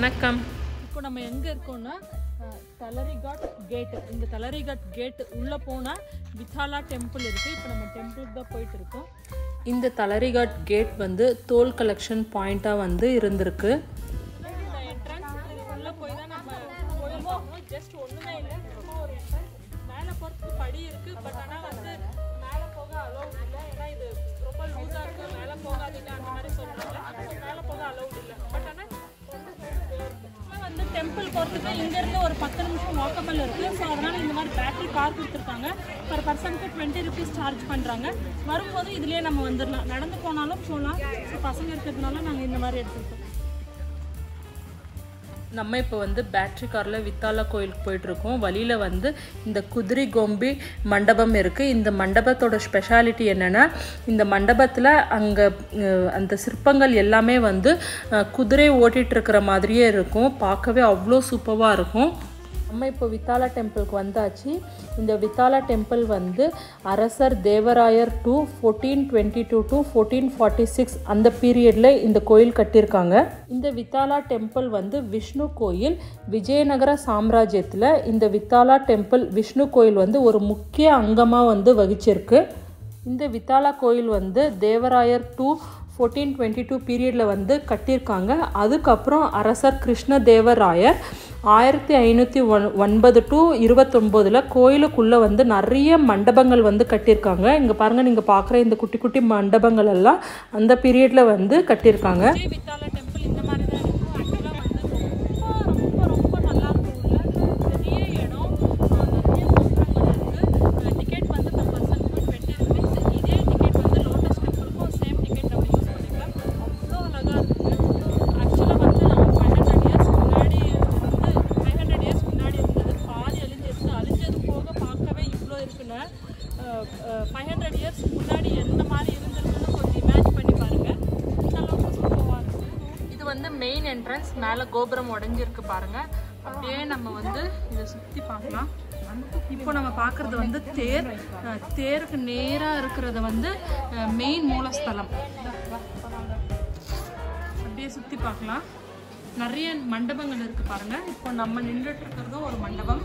வணக்கம் இப்போ நம்ம எங்கே இருக்கோம்னா அஹ், தலரிகாட் கேட் இந்த தலரிகாட் கேட் உள்ளே போனால் வித்தாலா டெம்பிள் இருக்குது இப்போ நம்ம டெம்பிளுக்கு தான் போயிட்டு இருக்கோம் இந்த தலரிகாட் கேட் வந்து தோல் கலெக்ஷன் பாயிண்ட்டாக வந்து இருந்திருக்கு இந்த என்ட்ரன்ஸ் உள்ளே போய் தான் நம்ம கோயில் போகணும் ஜஸ்ட் ஒன்றுமே இல்லை சும்மா ஒரு என்ட்ரன்ஸ் மேலே போகிறதுக்கு படி இருக்குது பட் ஆனால் வந்து மேலே போக அலௌட் இல்லை ஏன்னா இது ரொம்ப லூஸாக இருக்குது மேலே போகாதீங்க அந்த மாதிரி சொல்கிறாங்க மேலே போக அலௌட் இல்லை பட் ஆனால் வந்து டெம்பிள் போகிறதுக்கு இங்கேருந்து ஒரு பத்து நிமிஷம் வாக்கபிள் இருக்குது ஸோ அதனால் இந்த மாதிரி பேட்டரி கார் கொடுத்துருக்காங்க பர் பர்சனுக்கு டுவெண்ட்டி ருபீஸ் சார்ஜ் பண்ணுறாங்க வரும்போது இதுலேயே நம்ம வந்துடலாம் நடந்து போனாலும் போகலாம் ஸோ பசங்க இருக்கிறதுனால நாங்கள் இந்த மாதிரி எடுத்துருக்கோம் நம்ம இப்போ வந்து பேட்ரி காரில் வித்தாலா கோயிலுக்கு போயிட்டுருக்கோம் வழியில் வந்து இந்த குதிரை கோம்பி மண்டபம் இருக்குது இந்த மண்டபத்தோட ஸ்பெஷாலிட்டி என்னென்னா இந்த மண்டபத்தில் அங்கே அந்த சிற்பங்கள் எல்லாமே வந்து அஹ், குதிரை ஓட்டிகிட்டு இருக்கிற மாதிரியே இருக்கும் பார்க்கவே அவ்வளோ சூப்பராக இருக்கும் நம்ம இப்போ வித்தாலா டெம்பிளுக்கு வந்தாச்சு இந்த வித்தாலா டெம்பிள் வந்து அரசர் Devarayar two fourteen twenty two to fourteen forty six அந்த பீரியடில் இந்த கோயில் கட்டியிருக்காங்க இந்த வித்தாலா டெம்பிள் வந்து விஷ்ணு கோயில் விஜயநகர சாம்ராஜ்யத்தில் இந்த வித்தாலா டெம்பிள் விஷ்ணு கோயில் வந்து ஒரு முக்கிய அங்கமாக வந்து வகிச்சிருக்கு இந்த வித்தாலா கோயில் வந்து Devarayar two fourteen twenty two பீரியடில் வந்து கட்டியிருக்காங்க அதுக்கப்புறம் அரசர் கிருஷ்ணதேவராயர் ஆயிரத்தி ஐநூற்றி ஒன் ஒன்பது டு இருபத்தொம்போதில் கோயிலுக்குள்ளே வந்து நிறைய மண்டபங்கள் வந்து கட்டியிருக்காங்க இங்கே பாருங்கள் நீங்கள் பார்க்குற இந்த குட்டி குட்டி மண்டபங்கள் எல்லாம் அந்த பீரியடில் வந்து கட்டியிருக்காங்க விஜய் வித்தாலா டெம்பிள் இந்த மாதிரி தான் இருக்கும் ஆக்சுவலாக வந்து ரொம்ப ரொம்ப ரொம்ப நல்லா இருக்கும் உள்ள பெரிய இடம் அஹ் நிறைய கோபுரங்கள் இருக்குது டிக்கெட் வந்து பர் பர்சனுக்கு டுவெண்ட்டி ருபீஸ் இதே டிக்கெட் வந்து லோட்டஸ் டெம்பிளுக்கும் சேம் டிக்கெட் நம்ம யூஸ் பண்ணிக்கலாம் அவ்வளோ அழகாக இருக்குது ஆக்சுவலாக வந்து நம்ம ஃபைவ் ஹண்ட்ரட் இயர்ஸ் முன்னாடி இருந்து ஃபைவ் ஹண்ட்ரட் இயர்ஸ் முன்னாடி இருந்தது பாதி அழிஞ்சிருச்சு அழிஞ்சது போக பார்க்கவே இவ்வளோ இருக்குன்னு ஃபைவ் ஹண்ட்ரட் இயர்ஸ் முன்னாடி எந்த மாதிரி இருந்திருக்குன்னு கொஞ்சம் இமேஜ் பண்ணி பாருங்கள் இந்த அளவுக்கு சூப்பராக இருக்குது இது வந்து மெயின் என்ட்ரன்ஸ் மேலே கோபுரம் உடஞ்சிருக்கு பாருங்க அப்படியே நம்ம வந்து இதை சுற்றி பார்க்கலாம் இப்போ நம்ம பார்க்குறது வந்து தேர் அஹ், தேருக்கு நேராக இருக்கிறது வந்து மெயின் மூலஸ்தலம் அப்படியே சுற்றி பார்க்கலாம் நிறைய மண்டபங்கள் இருக்கு பாருங்க இப்போ நம்ம நின்றுட்டு இருக்கிறதும் ஒரு மண்டபம்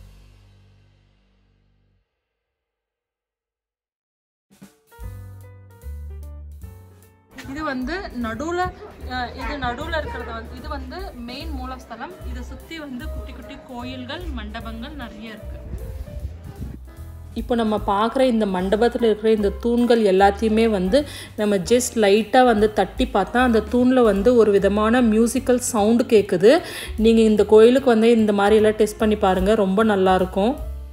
இது வந்து நடுவில் இது நடுவில் இருக்கிறது வந்து இது வந்து மெயின் மூலஸ்தலம் இதை சுற்றி வந்து குட்டி குட்டி கோயில்கள் மண்டபங்கள் நிறைய இருக்கு இப்போ நம்ம பார்க்குற இந்த மண்டபத்தில் இருக்கிற இந்த தூண்கள் எல்லாத்தையுமே வந்து நம்ம ஜஸ்ட் லைட்டாக வந்து தட்டி பார்த்தா அந்த தூணில் வந்து ஒரு விதமான மியூசிக்கல் சவுண்டு கேட்குது நீங்கள் இந்த கோயிலுக்கு வந்து இந்த மாதிரி எல்லாம் டெஸ்ட் பண்ணி பாருங்கள் ரொம்ப நல்லாயிருக்கும்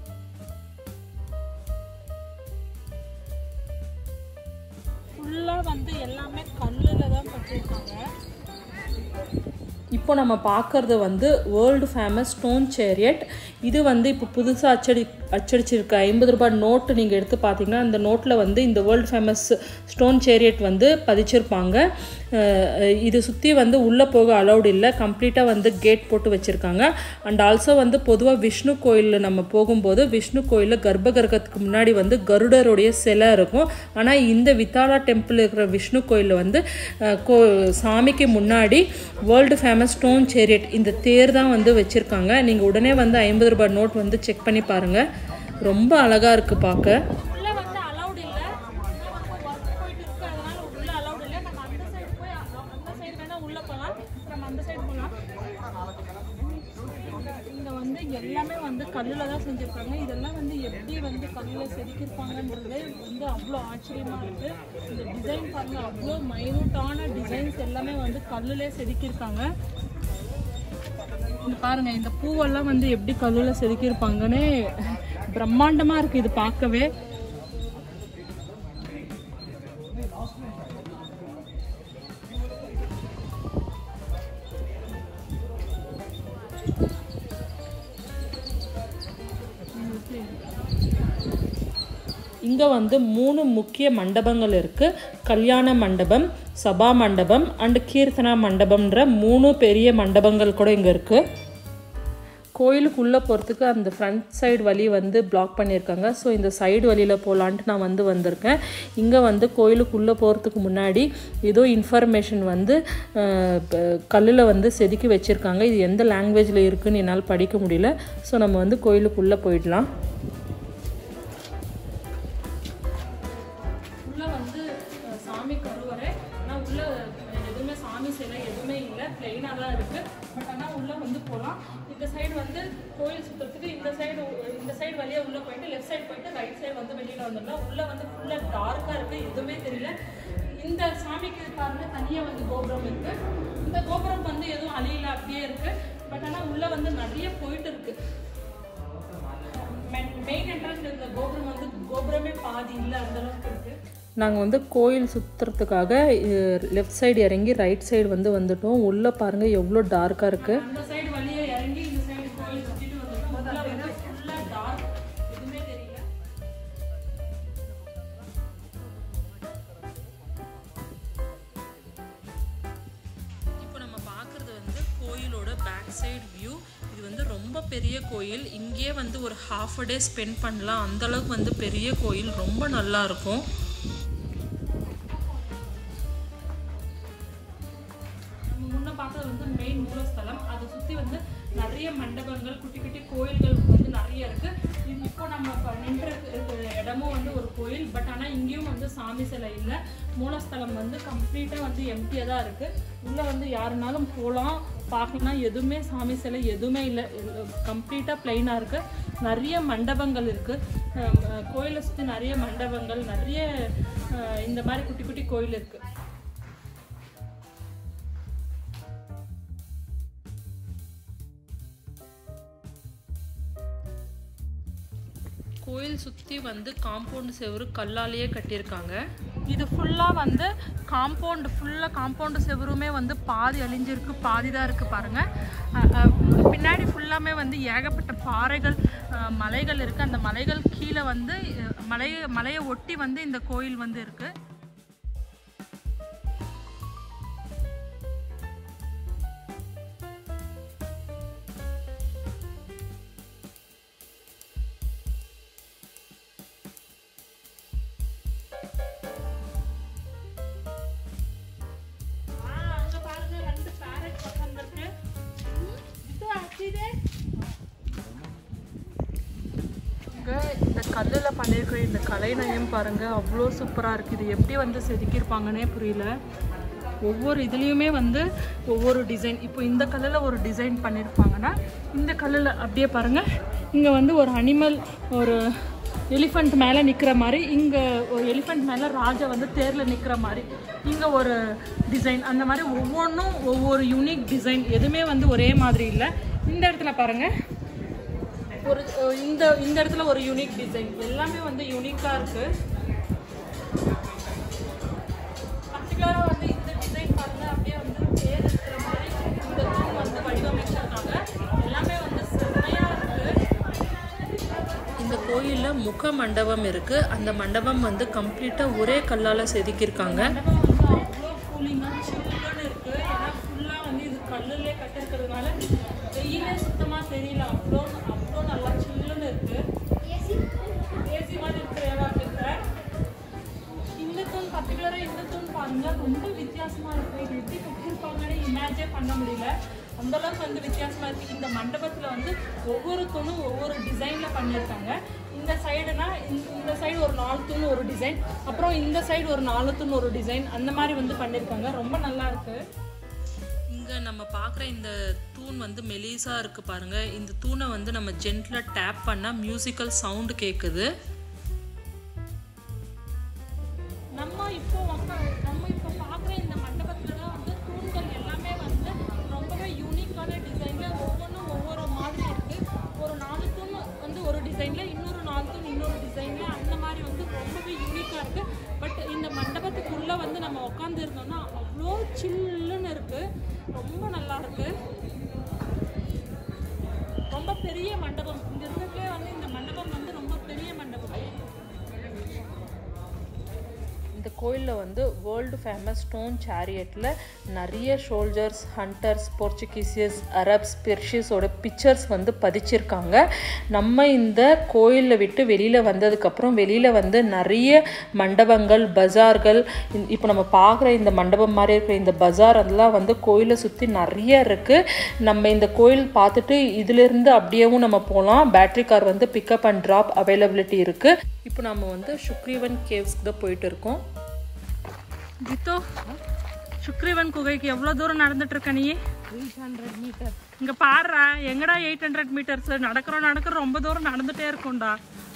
ஃபுல்லாக வந்து எல்லாமே கல்லில் தான் கட்டியிருக்காங்க இப்போ நம்ம பார்க்குறது வந்து வேர்ல்டு ஃபேமஸ் ஸ்டோன் சேரியட் இது வந்து இப்போ புதுசாக அச்சடி அச்சடிச்சிருக்க ஐம்பது ரூபாய் நோட்டு நீங்கள் எடுத்து பார்த்தீங்கன்னா அந்த நோட்டில் வந்து இந்த வேர்ல்டு ஃபேமஸ் ஸ்டோன் சேரியட் வந்து பதிச்சிருப்பாங்க அஹ் இது சுற்றி வந்து உள்ளே போக அலௌட் இல்லை கம்ப்ளீட்டாக வந்து கேட் போட்டு வச்சுருக்காங்க அண்ட் ஆல்சோ வந்து பொதுவாக விஷ்ணு கோயிலில் நம்ம போகும்போது விஷ்ணு கோயிலில் கர்ப்ப கிரகத்துக்கு முன்னாடி வந்து கருடருடைய சிலை இருக்கும் ஆனால் இந்த வித்தாலா டெம்பிள் இருக்கிற விஷ்ணு கோயிலில் வந்து அஹ், கோ சாமிக்கு முன்னாடி வேர்ல்டு ஃபேமஸ் ஸ்டோன் சேரியட் இந்த தேர் தான் வந்து வச்சுருக்காங்க நீங்கள் உடனே வந்து ஐம்பது ரூபாய் நோட் வந்து செக் பண்ணி பாருங்கள் ரொம்ப அழகாக இருக்குது பார்க்க உள்ள வந்து அலௌட் இல்ல உள்ள வந்து ஒர்க் போயிட்டு இருக்கு அதனால உள்ள அலௌட் இல்ல நம்ம அந்த சைடு போய் அ- அந்த சைடு வேணா உள்ள போலாம் நம்ம அந்த சைடு போலாம் இங்க வந்து எல்லாமே வந்து கல்லுல தான் செஞ்சிருக்காங்க இதெல்லாம் வந்து எப்படி வந்து கல்லுல செதுக்கியிருப்பாங்கன்றது வந்து அவ்வளோ ஆச்சரியமா இருக்கு இந்த டிசைன் பாருங்க அவ்வளோ மைனூட்டான டிசைன்ஸ் எல்லாமே வந்து கல்லுலே செதுக்கியிருக்காங்க இங்க பாருங்க இந்த பூவெல்லாம் வந்து எப்படி கல்லுல செதுக்கியிருப்பாங்கன்னு பிரம்மாண்டமா இருக்கு இது பார்க்கவே இங்கே வந்து மூணு முக்கிய மண்டபங்கள் இருக்குது கல்யாண மண்டபம் சபா மண்டபம் அண்டு கீர்த்தனா மண்டபம்ன்ற மூணு பெரிய மண்டபங்கள் கூட இங்கே இருக்குது கோயிலுக்குள்ளே போகிறதுக்கு அந்த ஃப்ரண்ட் சைடு வழி வந்து பிளாக் பண்ணியிருக்காங்க ஸோ இந்த சைடு வழியில் போகலான்ட்டு நான் வந்து வந்திருக்கேன் இங்கே வந்து கோயிலுக்குள்ளே போகிறதுக்கு முன்னாடி ஏதோ இன்ஃபர்மேஷன் வந்து கல்லில் வந்து செதுக்கி வச்சுருக்காங்க இது எந்த லாங்குவேஜில் இருக்குன்னு என்னால் படிக்க முடியல ஸோ நம்ம வந்து கோயிலுக்குள்ளே போயிடலாம் உள்ள வந்து அஹ், சாமி கருவறை ஆனால் உள்ள அஹ், எதுவுமே சாமி சிலை எதுவுமே இல்லை பிளெயினாக தான் இருக்கு பட் ஆனால் உள்ள வந்து போகலாம் இந்த சைடு வந்து கோயில் சுற்றுறதுக்கு இந்த சைடு இந்த சைடு வழியா உள்ள போயிட்டு லெஃப்ட் சைடு போயிட்டு ரைட் சைடு வந்து வெளியில வந்துடலாம் உள்ள வந்து ஃபுல்லாக டார்க்காக இருக்கு எதுவுமே தெரியல இந்த சாமிக்கு பாருங்க தனியாக வந்து கோபுரம் இருக்கு இந்த கோபுரம் வந்து எதுவும் அழியல அப்படியே இருக்கு பட் ஆனால் உள்ள வந்து நிறைய போயிட்டு இருக்கு மெயின் என்ட்ரன்ஸ் இருக்க கோபுரம் வந்து கோபுரமே பாதி இல்லை அந்த அளவுக்கு இருக்கு நாங்கள் வந்து கோயில் சுற்றுறதுக்காக லெஃப்ட் சைடு இறங்கி ரைட் சைடு வந்து வந்துட்டோம் உள்ளே பாருங்கள் எவ்வளோ டார்க்காக இருக்குது அந்த சைடு வழியே இறங்கி இந்த சைடு கோயில் சுற்றிட்டு வந்துட்டோம் உள்ள வந்து ஃபுல்லாக டார்க் எதுவுமே தெரியல இப்போ நம்ம பார்க்குறது வந்து கோயிலோட பேக் சைடு வியூ இது வந்து ரொம்ப பெரிய கோயில் இங்கேயே வந்து ஒரு ஹாஃப் அ டே ஸ்பெண்ட் பண்ணலாம் அந்த அளவுக்கு வந்து பெரிய கோயில் ரொம்ப நல்லா இருக்கும் நம்ம முன்ன பார்த்தது வந்து மெயின் மூலஸ்தலம் அதை சுற்றி வந்து நிறைய மண்டபங்கள் குட்டி குட்டி கோயில்கள் வந்து நிறைய இருக்கு இது இப்போ நம்ம இப்ப நின்று இருக்கிற இடமும் வந்து ஒரு கோயில் பட் ஆனால் இங்கேயும் வந்து சாமி சிலை இல்லை மூலஸ்தலம் வந்து கம்ப்ளீட்டாக வந்து எம்டியாக தான் இருக்கு உள்ள வந்து யாருனாலும் போகலாம் பார்க்கலாம் எதுவுமே சாமி சிலை எதுவுமே இல்லை கம்ப்ளீட்டாக பிளைனாக இருக்கு நிறைய மண்டபங்கள் இருக்கு அஹ் அஹ் கோயிலை சுற்றி நிறைய மண்டபங்கள் நிறைய அஹ் இந்த மாதிரி குட்டி குட்டி கோயில் இருக்கு கோயில் சுற்றி வந்து காம்பவுண்ட் செவரு கல்லாலேயே கட்டியிருக்காங்க இது ஃபுல்லாக வந்து காம்பவுண்டு ஃபுல்லாக காம்பவுண்டு செவருமே வந்து பாதி அழிஞ்சிருக்கு பாதி தான் இருக்குது பாருங்கள் பின்னாடி ஃபுல்லாமே வந்து ஏகப்பட்ட பாறைகள் அஹ், மலைகள் இருக்குது அந்த மலைகள் கீழே வந்து அஹ், மலை மலையை ஒட்டி வந்து இந்த கோயில் வந்து இருக்குது அங்க பாருங்க ரெண்டு பேரட் உட்காந்துருக்கு இது ஆச்சிதே இங்க இந்த கல்லில் பண்ணியிருக்கிற இந்த கலைநயம் பாருங்க அவ்வளோ சூப்பராக இருக்குது இது எப்படி வந்து செதுக்கியிருப்பாங்கன்னே புரியல ஒவ்வொரு இதுலேயுமே வந்து ஒவ்வொரு டிசைன் இப்போ இந்த கல்லில் ஒரு டிசைன் பண்ணியிருப்பாங்கன்னா இந்த கல்லில் அப்படியே பாருங்கள் இங்கே வந்து ஒரு அனிமல் ஒரு எலிஃபண்ட் மேலே நிற்கிற மாதிரி இங்கே ஒரு எலிஃபண்ட் மேலே ராஜா வந்து தேரில் நிற்கிற மாதிரி இங்கே ஒரு டிசைன் அந்த மாதிரி ஒவ்வொன்றும் ஒவ்வொரு யூனிக் டிசைன் எதுவுமே வந்து ஒரே மாதிரி இல்லை இந்த இடத்துல பாருங்கள் ஒரு அஹ் இந்த இந்த இடத்துல ஒரு யூனிக் டிசைன் எல்லாமே வந்து யூனிக்காக இருக்கு பர்டிகுலராக வந்து இந்த டிசைன் பாருங்க அப்படியே வந்து பேர் இருக்கிற மாதிரி இந்த தூண் வந்து வடிவமைச்சிருக்காங்க எல்லாமே வந்து செம்மையா இருக்கு இந்த கோயிலில் முக மண்டபம் இருக்கு அந்த மண்டபம் வந்து கம்ப்ளீட்டாக ஒரே கல்லால் செதுக்கியிருக்காங்க மண்டபம் வந்து அவ்வளோ கூலிங்காக சில்லுன்னு இருக்கு ஏன்னா ஃபுல்லாக வந்து இது கல்லுலே கட்டிருக்கிறதுனால வெயிலே சுத்தமாக தெரியல அவ்வளோ அவ்வளோ நல்லா சில்லுன்னு இருக்கு ஏசி மாதிரி இருக்கு ஏவா கிட்ட இந்த தூண் பர்டிகுலராக இந்த தூண் பாருங்க ரொம்ப வித்தியாசமா இருக்கு இது எப்படி கட்டியிருப்பாங்கன்னு இமேஜே பண்ண முடியல அந்த அளவுக்கு வந்து வித்தியாசமா இருக்கு இந்த மண்டபத்துல வந்து ஒவ்வொரு தூணும் ஒவ்வொரு டிசைன்ல பண்ணியிருக்காங்க இந்த சைடுனா இந்த சைடு ஒரு நாலு தூண் ஒரு டிசைன் அப்புறம் இந்த சைடு ஒரு நாலு தூண் ஒரு டிசைன் அந்த மாதிரி வந்து பண்ணியிருக்காங்க ரொம்ப நல்லா இருக்கு இங்கே நம்ம பார்க்குற இந்த தூண் வந்து மெலிசா இருக்குது பாருங்கள் இந்த தூணை வந்து நம்ம ஜென்டில் டேப் பண்ணால் மியூசிக்கல் சவுண்டு கேட்குது நம்ம இப்போ உக்கா- நம்ம இப்போ பார்க்குற இந்த மண்டபத்தில் தான் வந்து தூண்கள் எல்லாமே வந்து ரொம்பவே யூனிக்கான டிசைனில் ஒவ்வொன்றும் ஒவ்வொரு மாதிரி இருக்குது ஒரு நாலு தூண் வந்து ஒரு டிசைனில் இன்னொரு நாலு தூண் இன்னொரு டிசைனில் அந்த மாதிரி வந்து ரொம்பவே யூனிக்காக இருக்குது பட் இந்த மண்டபத்துக்குள்ளே வந்து நம்ம உட்காந்து இருந்தோம்னா அவ்வளோ சில்லுன்னு இருக்குது ரொம்ப நல்லா இருக்குது ரொம்ப பெரிய மண்டபம் இங்க இருக்கிறதுலே வந்து இந்த மண்டபம் வந்து ரொம்ப பெரிய மண்டபம் இந்த கோயிலில் வந்து வேர்ல்டு ஃபேமஸ் ஸ்டோன் சேரியட்டில் நிறைய ஷோல்ஜர்ஸ் ஹண்டர்ஸ் போர்ச்சுகீசியஸ் அரப்ஸ் பெர்ஷியஸோட பிக்சர்ஸ் வந்து பதிச்சிருக்காங்க நம்ம இந்த கோயிலை விட்டு வெளியில் வந்ததுக்கப்புறம் வெளியில் வந்து நிறைய மண்டபங்கள் பஜார்கள் இப்போ நம்ம பார்க்குற இந்த மண்டபம் மாதிரி இருக்கிற இந்த பஜார் அதெல்லாம் வந்து கோயிலை சுற்றி நிறைய இருக்குது நம்ம இந்த கோயில் பார்த்துட்டு இதிலிருந்து அப்படியேவும் நம்ம போகலாம் பேட்ரி கார் வந்து பிக்கப் அண்ட் ட்ராப் அவைலபிலிட்டி இருக்குது இப்போ நம்ம வந்து சுக்ரீவன் கேவ்ஸ்க்கு தான் போயிட்டு இருக்கோம் ஜித்தோ சுக்ரீவன் குகைக்கு எவ்வளோ தூரம் நடந்துட்டு இருக்க நீ எயிட் ஹண்ட்ரட் மீட்டர் இங்க பாடுறா எங்கடா எயிட் ஹண்ட்ரட் மீட்டர்ஸ் நடக்கிறோம் நடக்கிறோம் ரொம்ப தூரம் நடந்துட்டே இருக்கும்டா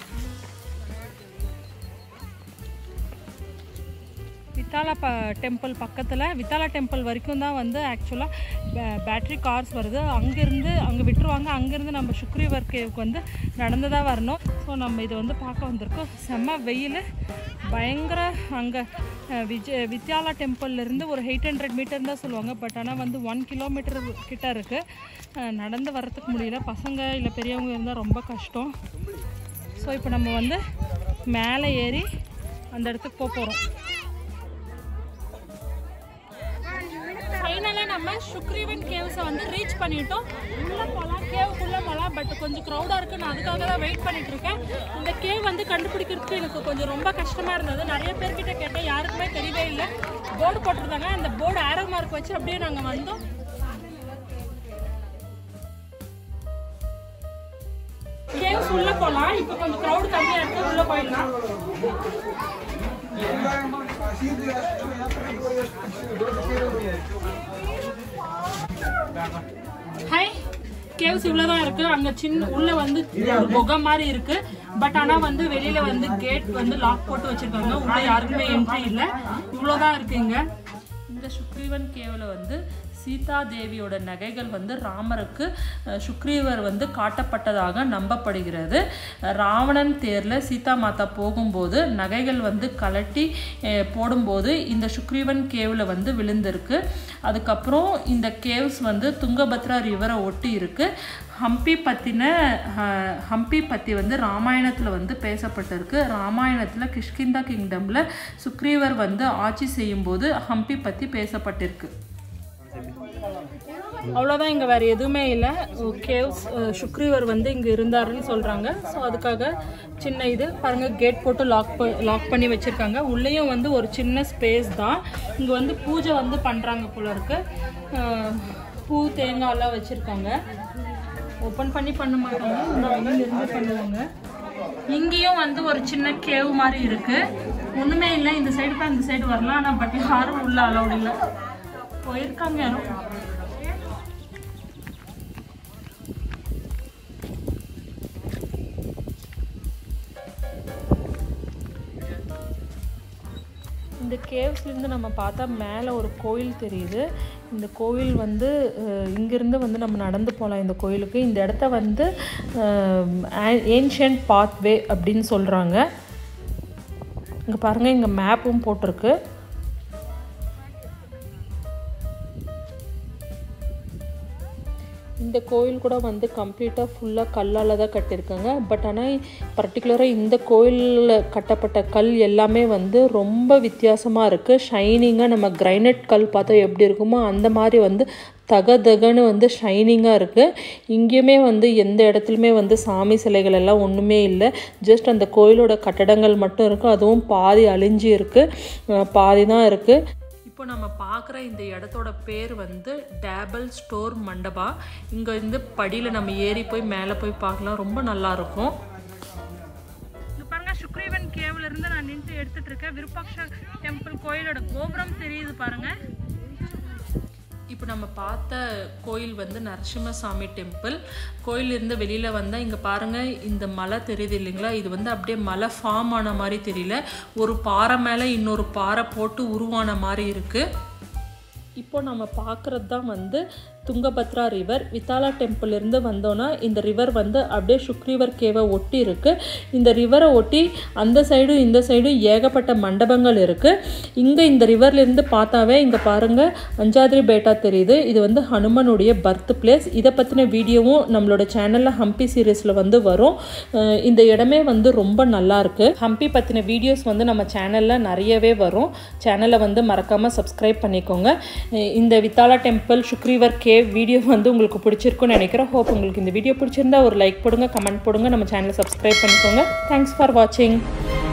வித்தாலா ப டெம்பிள் பக்கத்தில் வித்தாலா டெம்பிள் வரைக்கும் தான் வந்து ஆக்சுவலாக பேட்ரி கார்ஸ் வருது அங்கேருந்து அங்கே விட்டுருவாங்க அங்கேருந்து நம்ம சுக்ரீவர் கேவுக்கு வந்து நடந்து தான் வரணும் ஸோ நம்ம இதை வந்து பார்க்க வந்திருக்கோம் செம்ம வெயில் பயங்கர அங்கே விஜய் வித்யாலா டெம்பிள்லேருந்து ஒரு எயிட் ஹண்ட்ரட் மீட்டர் தான் சொல்லுவாங்க பட் ஆனால் வந்து ஒன் கிலோமீட்டர் கிட்ட இருக்குது நடந்து வர்றதுக்கு முடியல பசங்க இல்லை பெரியவங்க இருந்தால் ரொம்ப கஷ்டம் ஸோ இப்போ நம்ம வந்து மேலே ஏறி அந்த இடத்துக்கு போக போகிறோம் ஃபைனலாக நம்ம சுக்ரீவன் கேவ்ஸை வந்து ரீச் பண்ணிட்டோம் உள்ளே போகலாம் கேவுக்குள்ளே போகலாம் பட் கொஞ்சம் க்ரௌடாக இருக்குது நான் அதுக்காக தான் வெயிட் பண்ணிட்டு இருக்கேன் இந்த கேவ் வந்து கண்டுபிடிக்கிறதுக்கு எனக்கு கொஞ்சம் ரொம்ப கஷ்டமாக இருந்தது நிறைய பேர்கிட்ட கேட்டேன் யாருக்குமே தெரியவே இல்லை போர்டு போட்டிருந்தாங்க அந்த போர்டு ஆரோ மார்க் வச்சு அப்படியே நாங்கள் வந்தோம் கேவ்ஸ் உள்ள போகலாம் இப்போ கொஞ்சம் க்ரௌட் கம்மியாக இருக்கு உள்ள போயிடலாம் ஹாய் கேவ்ஸ் இவ்வளவுதான் இருக்கு அங்க சின்ன உள்ள வந்து ஒரு குகை மாதிரி இருக்கு பட் ஆனா வந்து வெளியில வந்து கேட் வந்து லாக் போட்டு வச்சிருக்காங்க உள்ள யாருக்குமே என்ட்ரி இல்ல இவ்வளவுதான் இருக்கு இங்க இந்த சுக்ரீவன் கேவில் வந்து சீதா தேவியோட நகைகள் வந்து ராமருக்கு அஹ், சுக்ரீவர் வந்து காட்டப்பட்டதாக நம்பப்படுகிறது ராவணன் தேரில் சீதா மாதா போகும்போது நகைகள் வந்து கலட்டி அஹ், போடும்போது இந்த சுக்ரீவன் கேவில் வந்து விழுந்திருக்கு அதுக்கப்புறம் இந்த கேவ்ஸ் வந்து துங்கபத்ரா ரிவரை ஒட்டி இருக்கு ஹம்பி பற்றின ஹம்பி பற்றி வந்து ராமாயணத்தில் வந்து பேசப்பட்டிருக்கு ராமாயணத்தில் கிஷ்கிந்தா கிங்டமில் சுக்ரீவர் வந்து ஆட்சி செய்யும்போது ஹம்பி பற்றி பேசப்பட்டிருக்கு அவ்வளோதான் இங்கே வேறு எதுவுமே இல்லை கேவ்ஸ் சுக்ரீவர் வந்து இங்கே இருந்தாருன்னு சொல்கிறாங்க ஸோ அதுக்காக சின்ன இது பாருங்கள் கேட் போட்டு லாக் லாக் பண்ணி வச்சுருக்காங்க உள்ளேயும் வந்து ஒரு சின்ன ஸ்பேஸ் தான் இங்கே வந்து பூஜை வந்து பண்ணுறாங்க போல இருக்கு அஹ், பூ தேங்காய்லாம் வச்சுருக்காங்க ஓப்பன் பண்ணி பண்ண மாட்டாங்க இந்த இருந்து பண்ணுவாங்க இங்கேயும் வந்து ஒரு சின்ன கேவ் மாதிரி இருக்கு ஒண்ணுமே இல்லை இந்த சைடு தான் இந்த சைடு வரலாம் ஆனால் பட் யாரும் உள்ள அலௌட் இல்லை போயிருக்காங்க யாரும் இந்த கேவ்ஸ்லேருந்து நம்ம பார்த்தா மேலே ஒரு கோயில் தெரியுது இந்த கோயில் வந்து அஹ், இங்கிருந்து வந்து நம்ம நடந்து போகலாம் இந்த கோயிலுக்கு இந்த இடத்த வந்து ஏன்ஷியன்ட் பாத்வே அப்படின்னு சொல்கிறாங்க இங்கே பாருங்கள் இங்கே மேப்பும் போட்டிருக்கு இந்த கோயில் கூட வந்து கம்ப்ளீட்டாக ஃபுல்லாக கல்லால் தான் கட்டியிருக்காங்க பட் ஆனால் பர்டிகுலராக இந்த கோயிலில் கட்டப்பட்ட கல் எல்லாமே வந்து ரொம்ப வித்தியாசமாக இருக்குது ஷைனிங்காக நம்ம கிரைனட் கல் பார்த்தா எப்படி இருக்குமோ அந்த மாதிரி வந்து தக தகன்னு வந்து ஷைனிங்காக இருக்குது இங்கேயுமே வந்து எந்த இடத்துலையுமே வந்து சாமி சிலைகள் எல்லாம் ஒன்றுமே இல்லை ஜஸ்ட் அந்த கோயிலோட கட்டடங்கள் மட்டும் இருக்குது அதுவும் பாதி அழிஞ்சு இருக்குது பாதி தான் இருக்குது இப்போ நம்ம பார்க்குற இந்த இடத்தோட பேர் வந்து டேபிள் ஸ்டோர் மண்டபா இங்கே வந்து படியில் நம்ம ஏறி போய் மேலே போய் பார்க்கலாம் ரொம்ப நல்லா இருக்கும் இங்க பாருங்க சுக்ரீவன் கேவ்ல இருந்து நான் நின்று எடுத்துட்டு இருக்கேன் விருப்பாக்ஷ டெம்பிள் கோயிலோட கோபுரம் தெரியுது பாருங்க இப்போ நம்ம பார்த்த கோயில் வந்து நரசிம்மசாமி டெம்பிள் கோயிலிருந்து வெளியில் வந்தால் இங்கே பாருங்கள் இந்த மலை தெரியுது இல்லைங்களா இது வந்து அப்படியே மலை ஃபார்ம் ஆன மாதிரி தெரியல ஒரு பாறை மேலே இன்னொரு பாறை போட்டு உருவான மாதிரி இருக்குது இப்போ நம்ம பார்க்குறது தான் வந்து துங்கபத்ரா ரிவர் வித்தாலா டெம்பிள் இருந்து வந்தோன்னா இந்த ரிவர் வந்து அப்படியே சுக்ரீவர் கேவை ஒட்டி இருக்கு இந்த ரிவரை ஒட்டி அந்த சைடும் இந்த சைடும் ஏகப்பட்ட மண்டபங்கள் இருக்கு இங்க இந்த ரிவர்ல இருந்து பார்த்தாவே இங்க பாருங்க அஞ்சாதிரி பேட்டா தெரியுது இது வந்து ஹனுமனுடைய பர்த் பிளேஸ் இதை பத்தின வீடியோவும் நம்மளோட சேனல்ல ஹம்பி சீரீஸ்ல வந்து வரும் அஹ் இந்த இடமே வந்து ரொம்ப நல்லா இருக்கு ஹம்பி பத்தின வீடியோஸ் வந்து நம்ம சேனல்ல நிறையவே வரும் சேனலை வந்து மறக்காம சப்ஸ்கிரைப் பண்ணிக்கோங்க அஹ் இந்த வித்தாலா டெம்பிள் சுக்ரீவர் கேவ் வீடியோ வந்து உங்களுக்கு பிடிச்சிருக்கும்னு நினைக்கிறேன் ஹோப் உங்களுக்கு இந்த வீடியோ பிடிச்சிருந்தா ஒரு லைக் போடுங்க கமெண்ட் போடுங்க நம்ம சேனலை சப்ஸ்கிரைப் பண்ணிக்கோங்க தேங்க்ஸ் ஃபார் வாட்சிங்